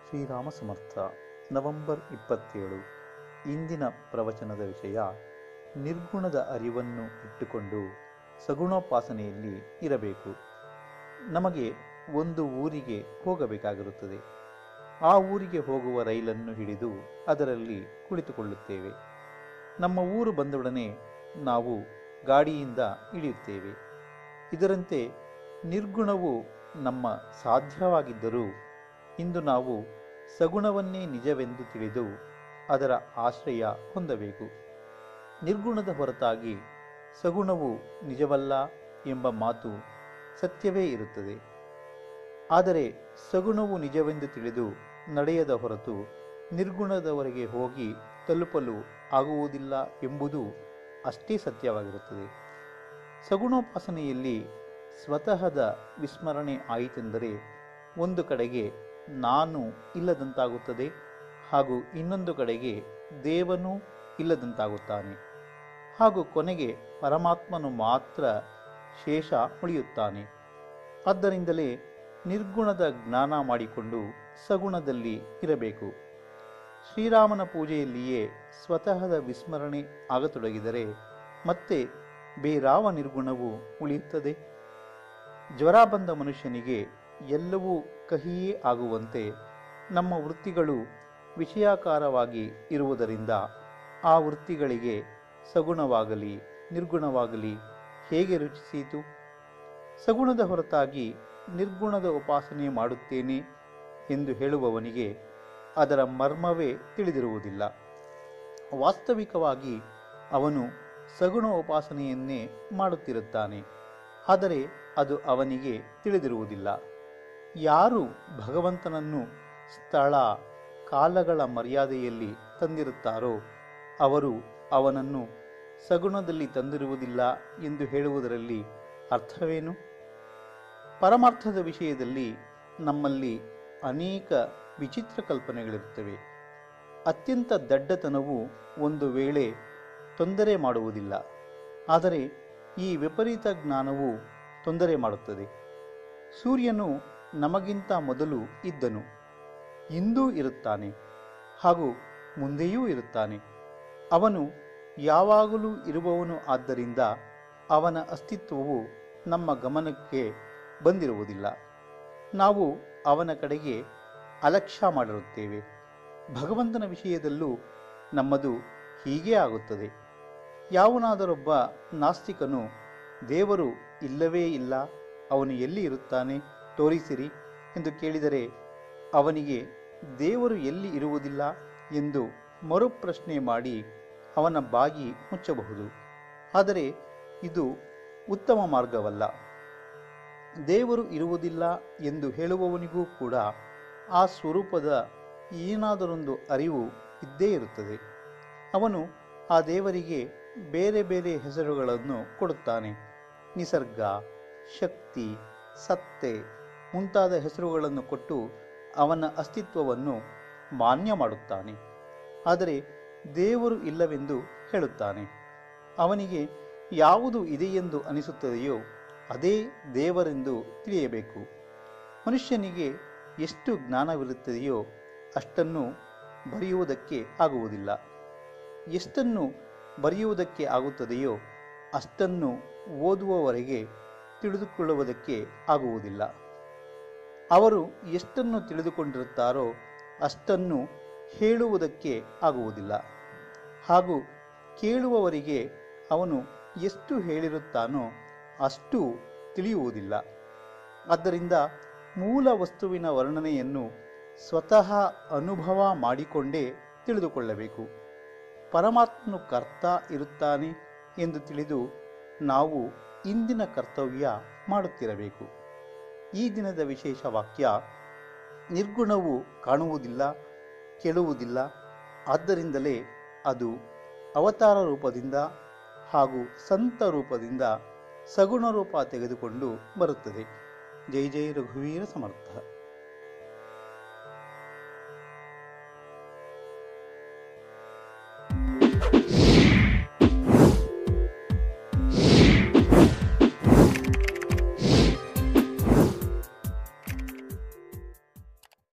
ಶ್ರೀರಾಮ ಸಮರ್ಥ November ಇಪ್ಪತ್ತೇಳು ಇಂದಿನ ಪ್ರವಚನದ ವಿಷಯ ನಿರ್ಗುಣದ ಅರಿವನ್ನು ಇಟ್ಟುಕೊಂಡು ಸಗುಣೋಪಾಸನೆಯಲ್ಲಿ ಇರಬೇಕು ನಮಗೆ ಒಂದು ಊರಿಗೆ ಹೋಗಬೇಕಾಗಿರುತ್ತದೆ ಆ ಊರಿಗೆ ಹೋಗುವ ರೈಲನ್ನು ಹಿಡಿದು ಅದರಲ್ಲಿ ಕುಳಿತುಕೊಳ್ಳುತ್ತೇವೆ ನಮ್ಮ ಊರು ಬಂದೊಡನೆ ನಾವು ಗಾಡಿಯಿಂದ ಇಳಿಯುತ್ತೇವೆ ಇದರಂತೆ ನಿರ್ಗುಣವು ನಮ್ಮ ಸಾಧ್ಯವಾಗಿದ್ದರೂ ಇಂದು ನಾವು ಸಗುಣವನ್ನೇ ನಿಜವೆಂದು ತಿಳಿದು ಅದರ ಆಶ್ರಯ ಹೊಂದಬೇಕು ನಿರ್ಗುಣದ ಹೊರತಾಗಿ ಸಗುಣವು ನಿಜವಲ್ಲ ಎಂಬ ಮಾತು ಸತ್ಯವೇ ಇರುತ್ತದೆ ಆದರೆ ಸಗುಣವು ನಿಜವೆಂದು ತಿಳಿದು ನಡೆಯದ ಹೊರತು ನಿರ್ಗುಣದವರೆಗೆ ಹೋಗಿ ತಲುಪಲು ಆಗುವುದಿಲ್ಲ ಎಂಬುದು ಅಷ್ಟೇ ಸತ್ಯವಾಗಿರುತ್ತದೆ ಸಗುಣೋಪಾಸನೆಯಲ್ಲಿ ಸ್ವತಃದ ವಿಸ್ಮರಣೆ ಆಯಿತೆಂದರೆ ಒಂದು ಕಡೆಗೆ ನಾನು ಇಲ್ಲದಂತಾಗುತ್ತದೆ ಹಾಗೂ ಇನ್ನೊಂದು ಕಡೆಗೆ ದೇವನೂ ಇಲ್ಲದಂತಾಗುತ್ತಾನೆ ಹಾಗೂ ಕೊನೆಗೆ ಪರಮಾತ್ಮನು ಮಾತ್ರ ಶೇಷ ಉಳಿಯುತ್ತಾನೆ ಆದ್ದರಿಂದಲೇ ನಿರ್ಗುಣದ ಜ್ಞಾನ ಮಾಡಿಕೊಂಡು ಸಗುಣದಲ್ಲಿ ಇರಬೇಕು ಶ್ರೀರಾಮನ ಪೂಜೆಯಲ್ಲಿಯೇ ಸ್ವತಃದ ವಿಸ್ಮರಣೆ ಆಗತೊಡಗಿದರೆ ಮತ್ತೆ ಬೇರಾವ ನಿರ್ಗುಣವು ಉಳಿಯುತ್ತದೆ ಜ್ವರ ಬಂದ ಮನುಷ್ಯನಿಗೆ ಎಲ್ಲವೂ ಕಹಿಯೇ ಆಗುವಂತೆ ನಮ್ಮ ವೃತ್ತಿಗಳು ವಿಷಯಾಕಾರವಾಗಿ ಇರುವುದರಿಂದ ಆ ವೃತ್ತಿಗಳಿಗೆ ಸಗುಣವಾಗಲಿ ನಿರ್ಗುಣವಾಗಲಿ ಹೇಗೆ ರುಚಿಸೀತು ಸಗುಣದ ಹೊರತಾಗಿ ನಿರ್ಗುಣದ ಉಪಾಸನೆ ಮಾಡುತ್ತೇನೆ ಎಂದು ಹೇಳುವವನಿಗೆ ಅದರ ಮರ್ಮವೇ ತಿಳಿದಿರುವುದಿಲ್ಲ ವಾಸ್ತವಿಕವಾಗಿ ಅವನು ಸಗುಣ ಉಪಾಸನೆಯನ್ನೇ ಮಾಡುತ್ತಿರುತ್ತಾನೆ ಆದರೆ ಅದು ಅವನಿಗೆ ತಿಳಿದಿರುವುದಿಲ್ಲ ಯಾರು ಭಗವಂತನನ್ನು ಸ್ಥಳ ಕಾಲಗಳ ಮರ್ಯಾದೆಯಲ್ಲಿ ತಂದಿರುತ್ತಾರೋ ಅವರು ಅವನನ್ನು ಸಗುಣದಲ್ಲಿ ತಂದಿರುವುದಿಲ್ಲ ಎಂದು ಹೇಳುವುದರಲ್ಲಿ ಅರ್ಥವೇನು ಪರಮಾರ್ಥದ ವಿಷಯದಲ್ಲಿ ನಮ್ಮಲ್ಲಿ ಅನೇಕ ವಿಚಿತ್ರ ಕಲ್ಪನೆಗಳಿರುತ್ತವೆ ಅತ್ಯಂತ ದಡ್ಡತನವು ಒಂದು ವೇಳೆ ತೊಂದರೆ ಮಾಡುವುದಿಲ್ಲ ಆದರೆ ಈ ವಿಪರೀತ ಜ್ಞಾನವು ತೊಂದರೆ ಮಾಡುತ್ತದೆ ಸೂರ್ಯನು ನಮಗಿಂತ ಮೊದಲು ಇದ್ದನು ಇಂದೂ ಇರುತ್ತಾನೆ ಹಾಗೂ ಮುಂದೆಯೂ ಇರುತ್ತಾನೆ ಅವನು ಯಾವಾಗಲೂ ಇರುವವನು ಆದ್ದರಿಂದ ಅವನ ಅಸ್ತಿತ್ವವು ನಮ್ಮ ಗಮನಕ್ಕೆ ಬಂದಿರುವುದಿಲ್ಲ ನಾವು ಅವನ ಕಡೆಗೆ ಅಲಕ್ಷ್ಯ ಮಾಡಿರುತ್ತೇವೆ ಭಗವಂತನ ವಿಷಯದಲ್ಲೂ ನಮ್ಮದು ಹೀಗೇ ಆಗುತ್ತದೆ ಯಾವನಾದರೊಬ್ಬ ನಾಸ್ತಿಕನು ದೇವರು ಇಲ್ಲವೇ ಇಲ್ಲ ಅವನು ಎಲ್ಲಿ ಇರುತ್ತಾನೆ ತೋರಿಸಿರಿ ಎಂದು ಕೇಳಿದರೆ ಅವನಿಗೆ ದೇವರು ಎಲ್ಲಿ ಇರುವುದಿಲ್ಲ ಎಂದು ಮರುಪ್ರಶ್ನೆ ಮಾಡಿ ಅವನ ಬಾಗಿ ಮುಚ್ಚಬಹುದು ಆದರೆ ಇದು ಉತ್ತಮ ಮಾರ್ಗವಲ್ಲ ದೇವರು ಇರುವುದಿಲ್ಲ ಎಂದು ಹೇಳುವವನಿಗೂ ಕೂಡ ಆ ಸ್ವರೂಪದ ಏನಾದರೊಂದು ಅರಿವು ಇದ್ದೇ ಇರುತ್ತದೆ ಅವನು ಆ ದೇವರಿಗೆ ಬೇರೆ ಬೇರೆ ಹೆಸರುಗಳನ್ನು ಕೊಡುತ್ತಾನೆ ನಿಸರ್ಗ ಶಕ್ತಿ ಸತ್ತೆ ಮುಂತಾದ ಹೆಸರುಗಳನ್ನು ಕೊಟ್ಟು ಅವನ ಅಸ್ತಿತ್ವವನ್ನು ಮಾನ್ಯ ಮಾಡುತ್ತಾನೆ ಆದರೆ ದೇವರು ಇಲ್ಲವೆಂದು ಹೇಳುತ್ತಾನೆ ಅವನಿಗೆ ಯಾವುದು ಇದೆಯೆಂದು ಅನಿಸುತ್ತದೆಯೋ ಅದೇ ದೇವರೆಂದು ತಿಳಿಯಬೇಕು ಮನುಷ್ಯನಿಗೆ ಎಷ್ಟು ಜ್ಞಾನವಿರುತ್ತದೆಯೋ ಅಷ್ಟನ್ನು ಬರೆಯುವುದಕ್ಕೆ ಆಗುವುದಿಲ್ಲ ಎಷ್ಟನ್ನು ಬರೆಯುವುದಕ್ಕೆ ಆಗುತ್ತದೆಯೋ ಅಷ್ಟನ್ನು ಓದುವವರೆಗೆ ತಿಳಿದುಕೊಳ್ಳುವುದಕ್ಕೆ ಆಗುವುದಿಲ್ಲ ಅವರು ಎಷ್ಟನ್ನು ತಿಳಿದುಕೊಂಡಿರುತ್ತಾರೋ ಅಷ್ಟನ್ನು ಹೇಳುವುದಕ್ಕೆ ಆಗುವುದಿಲ್ಲ ಹಾಗೂ ಕೇಳುವವರಿಗೆ ಅವನು ಎಷ್ಟು ಹೇಳಿರುತ್ತಾನೋ ಅಷ್ಟು ತಿಳಿಯುವುದಿಲ್ಲ ಆದ್ದರಿಂದ ಮೂಲ ವಸ್ತುವಿನ ವರ್ಣನೆಯನ್ನು ಸ್ವತಃ ಅನುಭವ ಮಾಡಿಕೊಂಡೇ ತಿಳಿದುಕೊಳ್ಳಬೇಕು ಪರಮಾತ್ಮನು ಕರ್ತ ಇರುತ್ತಾನೆ ಎಂದು ತಿಳಿದು ನಾವು ಇಂದಿನ ಕರ್ತವ್ಯ ಮಾಡುತ್ತಿರಬೇಕು ಈ ದಿನದ ವಿಶೇಷ ವಾಕ್ಯ ನಿರ್ಗುಣವು ಕಾಣುವುದಿಲ್ಲ ಕೇಳುವುದಿಲ್ಲ ಆದ್ದರಿಂದಲೇ ಅದು ಅವತಾರ ರೂಪದಿಂದ ಹಾಗೂ ಸಂತ ರೂಪದಿಂದ ಸಗುಣ ರೂಪ ತೆಗೆದುಕೊಂಡು ಬರುತ್ತದೆ ಜೈ ಜೈ ರಘುವೀರ ಸಮರ್ಥ